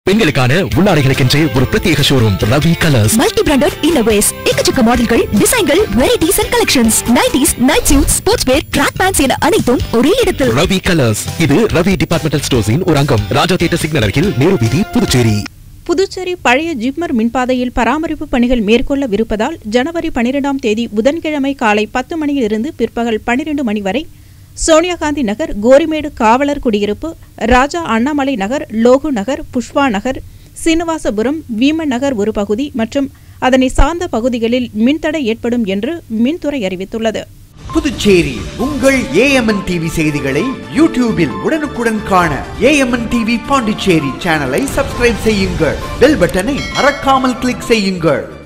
பெண்களுக்கான உள்ளாடைகளுக்கென்றே ஒரு பிரத்யேக showroom Ravi colours multi branded இன்னோவேஸ் எக்கச்சக்க மாடல்கள் டிசைன்கள் varieties and collections nighties night suit sports wear track pants என அனைத்தும் ஒரே இடத்தில் ரவி கலர்ஸ் இது ரவி டிபார்ட்மெண்டல் ஸ்டோர்ஸின் ஒரு அங்கம் ராஜா தியேட்டர் சிக்னல் அருகில் நேரு வீதி புதுச்சேரி புதுச்சேரி பழைய ஜிப்மர் மின்பாதையில் பராமரிப்பு பணிகள் மேற்கொள்ளவிருப்பதால் ஜனவரி பனிரெண்டாம் தேதி புதன்கிழமை காலை பத்து மணியிலிருந்து பிற்பகல் பன்னிரண்டு மணி வரை சோனியா காந்தி நகர் கோரிமேடு காவலர் குடியிருப்பு ராஜா அண்ணாமலை நகர் லோகு நகர் புஷ்பா நகர் சீனிவாசபுரம் வீமன் நகர் ஒரு பகுதி மற்றும் அதனை சார்ந்த பகுதிகளில் மின்தடை ஏற்படும் என்று மின்துறை அறிவித்துள்ளது புதுச்சேரி உங்கள் ஏஎம்என் டிவி செய்திகளை யூடியூபில் உடனுக்குடன் காண ஏஎம்என் டிவி பாண்டிச்சேரி சேனலை சப்ஸ்கிரைப் செய்யுங்கள் பெல் பட்டனை மறக்காமல் கிளிக் செய்யுங்கள்